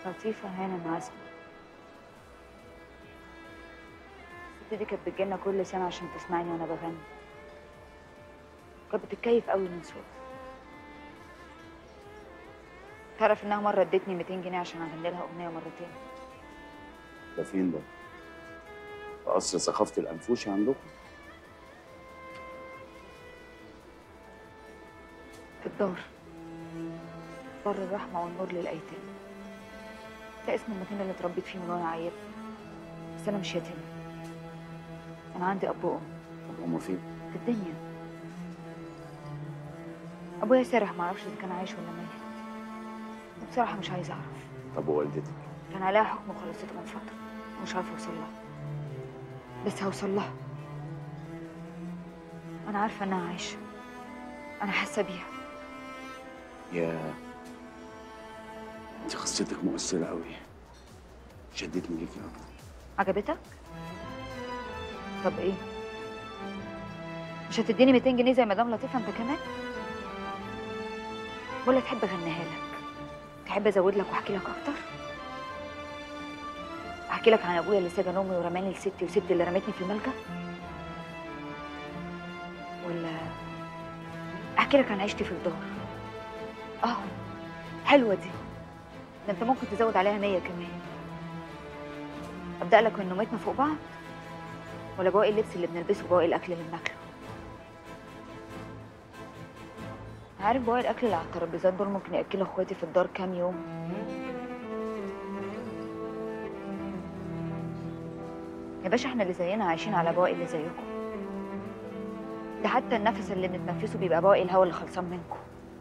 لطيفة هانم عزمي الست دي كانت بتجيلنا كل سنة عشان تسمعني وأنا بغني كانت بتتكيف قوي من صوتي تعرف إنها مرة ادتني 200 جنيه عشان أغني لها أغنية مرتين ده فين ده؟ في قصر ثقافة الأنفوشي عندكم؟ في الدار دار الرحمة والنور للأيتام ده اسم المكان اللي اتربيت فيه من وأنا عيل بس أنا مش يتيمة أنا عندي أب وأم طب هما فين؟ في الدنيا أبويا سارح معرفش إذا كان عايش ولا ميت بصراحة مش عايزة أعرف طب ووالدتك؟ كان عليها حكم وخلصته من فترة ومش عارفة أوصل لها بس هوصل لها أنا عارفة إنها عايشة أنا حاسة بيها يا انت قصتك مؤثرة قوي شدتني ليكي أكتر عجبتك؟ طب إيه؟ مش هتديني 200 جنيه زي مدام لطيفة أنت كمان؟ ولا تحب أغنيها لك؟ تحب أزود لك وأحكي لك أكتر؟ أحكي لك عن أبويا اللي سجن أمي ورماني لستي وستي اللي رمتني في الملجأ؟ ولا أحكي لك عن عيشتي في الدار؟ آه حلوة دي ده أنت ممكن تزود عليها مية كمان أبدأ لك من نومتنا فوق بعض ولا بواقي اللبس اللي بنلبسه وبواقي الأكل اللي بناكله عارف بواقي الأكل اللي على الترابيزات دول ممكن يأكلوا إخواتي في الدار كام يوم يا باشا احنا اللي زينا عايشين على بواقي اللي زيكم ده حتى النفس اللي بنتنفسه بيبقى بواقي الهوا اللي خلصان منكم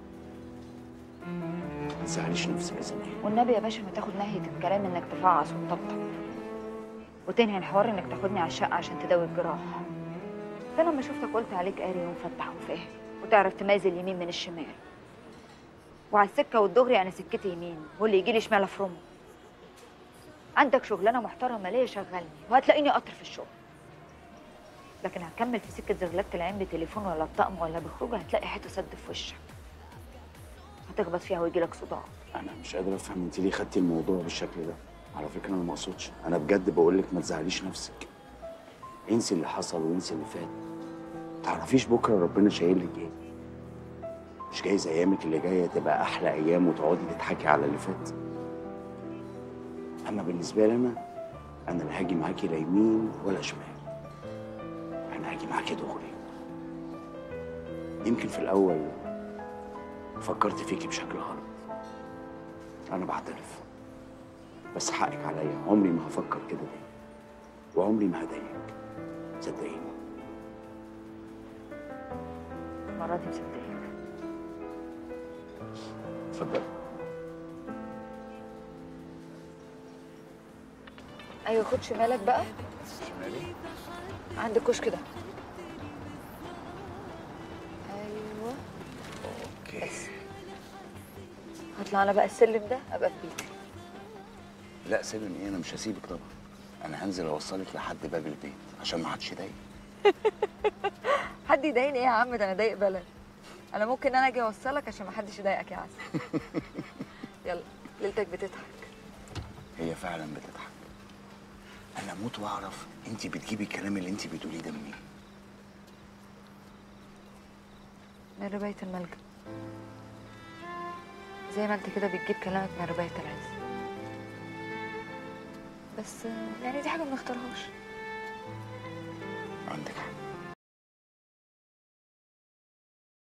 ما تزعليش نفسك يا سمير والنبي يا باشا ما تاخد ناحية الكلام انك تفعص وتطبطب وتنهي الحوار انك تاخدني على الشقة عشان تداوي الجراح ده انا لما شفتك قلت عليك قاري ومفتح وفاهم وتعرف تميز اليمين من الشمال وعلى السكة والدغري انا سكتي يمين واللي يجي لي شمال افرمه عندك شغلانة محترمة ليه شغلني وهتلاقيني قطر في الشغل لكن هكمل في سكة زغلله العين بتليفون ولا بطقم ولا بخروجه هتلاقي حته سد في وشك هتخبط فيها ويجي لك صداع أنا مش قادر أفهم أنت ليه خدتي الموضوع بالشكل ده على فكرة أنا ما أقصدش أنا بجد بقول لك ما تزعليش نفسك انسي اللي حصل وانسي اللي فات تعرفيش بكرة ربنا شايل لك إيه مش جايز أيامك اللي جاية تبقى أحلى أيام وتقعدي تضحكي على اللي فات أما بالنسبة لي أنا أنا لا هاجي معاكي لا يمين ولا شمال أنا هاجي معاكي دغري يمكن في الأول فكرت فيكي بشكل غلط أنا بعترف بس حقك عليا عمري ما هفكر كده تاني وعمري ما هضايقك صدقيني المرة دي مصدقك اتفضل ايوه خد شمالك بقى شمالي عند الكشك ده ايوه اوكي هطلع انا بقى السلم ده ابقى في بيتي لا سيبني ايه انا مش هسيبك طبعا انا هنزل اوصلك لحد باب البيت عشان ما حدش يضايق حد يضايقني ايه يا عم ده انا ضايق بلد انا ممكن انا اجي اوصلك عشان ما حدش يضايقك يا عسل يلا ليلتك بتضحك هي فعلا بتضحك انا اموت واعرف انت بتجيبي الكلام اللي انت بتقوليه ده منين من رباية الملجأ زي ما انت كده بتجيب كلامك من رباية العز بس يعني دي حاجة ما بنختارهاش عندك حق